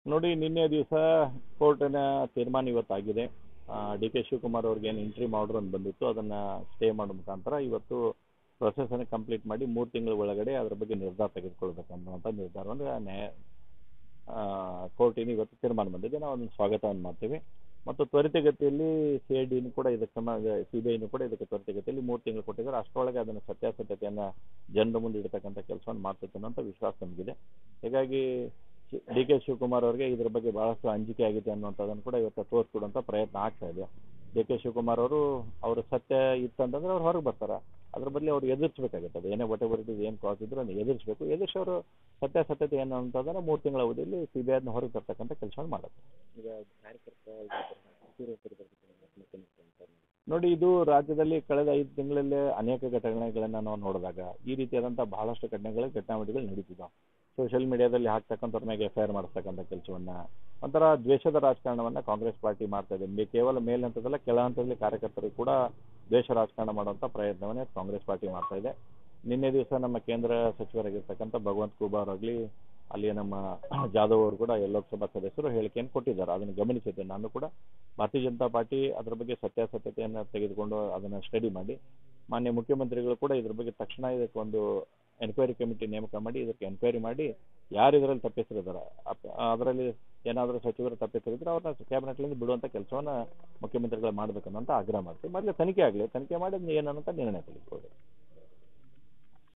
ನೋಡಿ ನಿನ್ನೆ ದಿವಸ ಕೋರ್ಟಿನ ತೀರ್ಮಾನ ಇವತ್ತಾಗಿದೆ ಡಿ ಕೆ ಶಿವಕುಮಾರ್ ಅವ್ರಿಗೆ ಏನು ಇಂಟ್ರಿಮ್ ಆರ್ಡರ್ ಒಂದು ಬಂದಿತ್ತು ಅದನ್ನು ಸ್ಟೇ ಮಾಡೋ ಮುಖಾಂತರ ಇವತ್ತು ಪ್ರೊಸೆಸನ್ನು ಕಂಪ್ಲೀಟ್ ಮಾಡಿ ಮೂರು ತಿಂಗಳ ಒಳಗಡೆ ಅದ್ರ ಬಗ್ಗೆ ನಿರ್ಧಾರ ತೆಗೆದುಕೊಳ್ಬೇಕನ್ನುವಂಥ ನಿರ್ಧಾರವನ್ನು ನ್ಯಾಯ ಕೋರ್ಟಿನ ಇವತ್ತು ತೀರ್ಮಾನ ಬಂದಿದೆ ನಾವು ಅದನ್ನು ಸ್ವಾಗತವನ್ನು ಮಾಡ್ತೀವಿ ಮತ್ತು ತ್ವರಿತಗತಿಯಲ್ಲಿ ಸಿ ಐ ಡಿನೂ ಕೂಡ ಇದಕ್ಕೆ ಸಿ ಬಿ ಐನೂ ಕೂಡ ಇದಕ್ಕೆ ತ್ವರಿತಗತಿಯಲ್ಲಿ ಮೂರು ತಿಂಗಳು ಕೊಟ್ಟಿದ್ದಾರೆ ಅಷ್ಟರೊಳಗೆ ಅದನ್ನು ಸತ್ಯಾಸತ್ಯತೆಯನ್ನು ಜನರ ಮುಂದೆ ಇಡ್ತಕ್ಕಂಥ ಕೆಲಸವನ್ನು ಮಾಡ್ತೈತೆ ಅನ್ನೋಂಥ ವಿಶ್ವಾಸ ನಮಗಿದೆ ಹೀಗಾಗಿ ಡಿ ಕೆ ಶಿವಕುಮಾರ್ ಅವರಿಗೆ ಇದ್ರ ಬಗ್ಗೆ ಬಹಳಷ್ಟು ಅಂಜಿಕೆ ಆಗಿದೆ ಅನ್ನುವಂಥದ್ದನ್ನು ಕೂಡ ಇವತ್ತು ತೋರಿಸ್ಕೊಡುವಂಥ ಪ್ರಯತ್ನ ಆಗ್ತಾ ಇದೆ ಡಿ ಕೆ ಶಿವಕುಮಾರ್ ಅವರು ಅವರು ಸತ್ಯ ಇತ್ತಂತಂದ್ರೆ ಅವ್ರು ಹೊರಗೆ ಬರ್ತಾರೆ ಅದ್ರ ಬದಲು ಅವ್ರು ಎದುರಿಸಬೇಕಾಗುತ್ತೆ ಅದು ಏನೇ ವಟೆ ಬರೀ ಏನು ಕಾಸ್ ಇದ್ರು ಅದನ್ನು ಎದುರಿಸಬೇಕು ಎದುರಿಸಿ ಅವರು ಸತ್ಯಾಸತ್ಯತೆ ಏನು ಅಂತಂದ್ರೆ ಮೂರು ತಿಂಗಳ ಅವಧಿಯಲ್ಲಿ ಸಿ ಬಿ ಐನ ಹೊರಗೆ ತರ್ತಕ್ಕಂಥ ಕೆಲಸವನ್ನು ಮಾಡುತ್ತೆ ಈಗ ಕಾರ್ಯಕರ್ತ ಹಸಿರು ನೋಡಿ ಇದು ರಾಜ್ಯದಲ್ಲಿ ಕಳೆದ ಐದು ತಿಂಗಳಲ್ಲೇ ಅನೇಕ ಘಟನೆಗಳನ್ನು ನಾವು ನೋಡಿದಾಗ ಈ ರೀತಿಯಾದಂಥ ಬಹಳಷ್ಟು ಘಟನೆಗಳು ಘಟನಾವಳಿಗಳು ನಡೀತಿದ್ದಾವೆ ಸೋಷಿಯಲ್ ಮೀಡಿಯಾದಲ್ಲಿ ಹಾಕ್ತಕ್ಕಂಥವ್ರ ಮೇಲೆ ಎಫ್ ಐ ಆರ್ ಮಾಡಿಸ್ತಕ್ಕಂಥ ಕೆಲಸವನ್ನು ಒಂಥರ ದ್ವೇಷದ ರಾಜಕಾರಣವನ್ನು ಕಾಂಗ್ರೆಸ್ ಪಾರ್ಟಿ ಮಾಡ್ತಾ ಇದೆ ಮೇ- ಕೇವಲ ಮೇಲ್ಹಂತದಲ್ಲ ಕೆಳ ಹಂತದಲ್ಲಿ ಕಾರ್ಯಕರ್ತರಿಗೆ ಕೂಡ ದ್ವೇಷ ರಾಜಕಾರಣ ಮಾಡುವಂಥ ಪ್ರಯತ್ನವನ್ನೇ ಕಾಂಗ್ರೆಸ್ ಪಾರ್ಟಿ ಮಾಡ್ತಾ ಇದೆ ನಿನ್ನೆ ದಿವಸ ನಮ್ಮ ಕೇಂದ್ರ ಸಚಿವರಾಗಿರ್ತಕ್ಕಂಥ ಭಗವಂತ ಖೂಬಾರ್ ಆಗಲಿ ಅಲ್ಲಿ ನಮ್ಮ ಜಾಧವ್ ಅವರು ಕೂಡ ಎಲ್ಲ ಲೋಕಸಭಾ ಸದಸ್ಯರು ಹೇಳಿಕೆಯನ್ನು ಕೊಟ್ಟಿದ್ದಾರೆ ಅದನ್ನು ಗಮನಿಸಿದ್ದೆ ನಾನು ಕೂಡ ಭಾರತೀಯ ಜನತಾ ಪಾರ್ಟಿ ಅದರ ಬಗ್ಗೆ ಸತ್ಯಾಸತ್ಯತೆಯನ್ನು ತೆಗೆದುಕೊಂಡು ಅದನ್ನು ಸ್ಟಡಿ ಮಾಡಿ ಮಾನ್ಯ ಮುಖ್ಯಮಂತ್ರಿಗಳು ಕೂಡ ಇದ್ರ ಬಗ್ಗೆ ತಕ್ಷಣ ಇದಕ್ಕೆ ಒಂದು ಎನ್ಕ್ವೈರಿ ಕಮಿಟಿ ನೇಮಕ ಮಾಡಿ ಇದಕ್ಕೆ ಎನ್ಕ್ವೈರಿ ಮಾಡಿ ಯಾರು ಇದರಲ್ಲಿ ತಪ್ಪಿಸಿರಿದ್ದಾರೆ ಅದರಲ್ಲಿ ಏನಾದರೂ ಸಚಿವರು ತಪ್ಪಿಸಿರಿದ್ರೆ ಅವ್ರನ್ನ ಕ್ಯಾಬಿನೆಟ್ಲಿಂದ ಬಿಡುವಂಥ ಕೆಲಸವನ್ನು ಮುಖ್ಯಮಂತ್ರಿಗಳು ಮಾಡಬೇಕನ್ನೋಂಥ ಆಗ್ರಹ ಮಾಡ್ತೀವಿ ಮೊದಲು ತನಿಖೆ ಆಗಲಿ ತನಿಖೆ ಮಾಡಿ ಅದನ್ನ ಏನನ್ನಂತ ನಿರ್ಣಯ ತೆಗೆದುಕೊಳ್ಬೇಕು